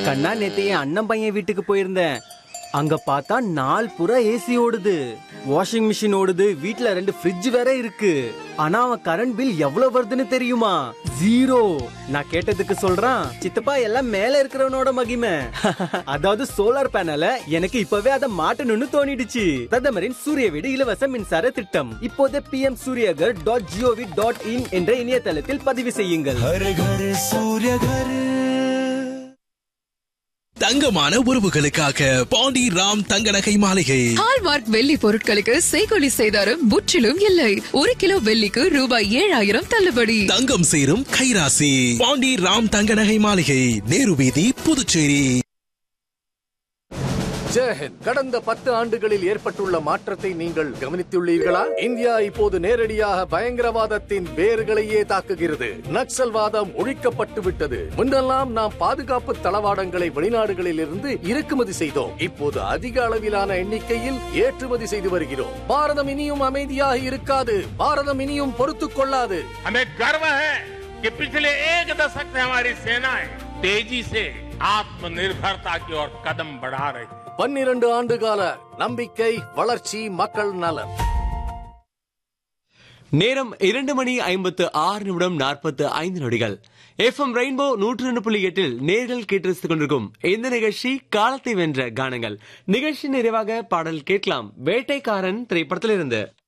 கண்ணா நேத்து என் அண்ணன் பையன் வீட்டுக்கு போயிருந்தேன் அங்க பார்த்தா நாள் புறா ஏசி ஓடுது வாஷிங் மிஷின் ஓடுது வீட்ல ரெண்டு ஃப்ரிட்ஜ் வேற இருக்கு ஆனா அவன் கரண்ட் பில் எவ்வளவு வருதுன்னு தெரியுமா ஜீரோ நான் கேட்டதுக்கு சொல்றான் சித்தப்பா எல்லாம் மேல இருக்கிறவனோட மகிமை அதாவது சோலார் பேனல எனக்கு இப்பவே அதை மாட்டணும்னு தோணிடுச்சு பிரதமரின் சூரிய வீடு இலவச மின்சார திட்டம் இப்போதே P M Suryaghar dot G O V dot in என்ற இணையதளத்தில் பதிவு செய்யுங்கள் हर घर सूर्य घर தங்கமான உறவுகளுக்காக பாண்டி ராம் தங்க நகை மாளிகை ஹால்மார்க் வெள்ளி பொருட்களுக்கு செய்கொலி செய்தாரும் முற்றிலும் இல்லை ஒரு கிலோ வெள்ளிக்கு ரூபாய் ஏழாயிரம் தள்ளுபடி தங்கம் சேரும் கைராசி பாண்டி ராம் தங்க நகை மாளிகை நேரு வீதி புதுச்சேரி ஜெயஹிந்த் கடந்த பத்து ஆண்டுகளில் ஏற்பட்டுள்ள மாற்றத்தை நீங்கள் கவனித்துள்ளீர்களா இந்தியா இப்போது நேரடியாக பயங்கரவாதத்தின் வேர்களையே தாக்குகிறது நக்சல்வாதம் ஒழிக்கப்பட்டு விட்டது முன்னெல்லாம் நாம் பாதுகாப்பு தளவாடங்களை வெளிநாடுகளில் இருந்து இறக்குமதி செய்தோம் இப்போது அதிக அளவிலான எண்ணிக்கையில் ஏற்றுமதி செய்து வருகிறோம் பாரதம் இனியும் அமைதியாக இருக்காது பாரதம் இனியும் பொறுத்துக் கொள்ளாது हमें गर्व है कि पिछले एक दशक से हमारी सेनाएं तेजी से आत्मनिर्भरता की ओर कदम बढ़ा रही है பன்னிரண்டு ஆண்டு கால நம்பிக்கை வளர்ச்சி மக்கள் நலன் நேரம் இரண்டு மணி ஐம்பத்து ஆறு நிமிடம் நாற்பத்து ஐந்து நொடிகள் எஃப்எம் ரெயின்போ நூற்று ரெண்டு புள்ளி எட்டில் நேர்கள் கேட்டு கொண்டிருக்கும் இந்த நிகழ்ச்சி காலத்தை வென்ற கானங்கள் நிகழ்ச்சி நிறைவாக பாடல் கேட்கலாம் வேட்டைக்காரன் திரைப்படத்திலிருந்து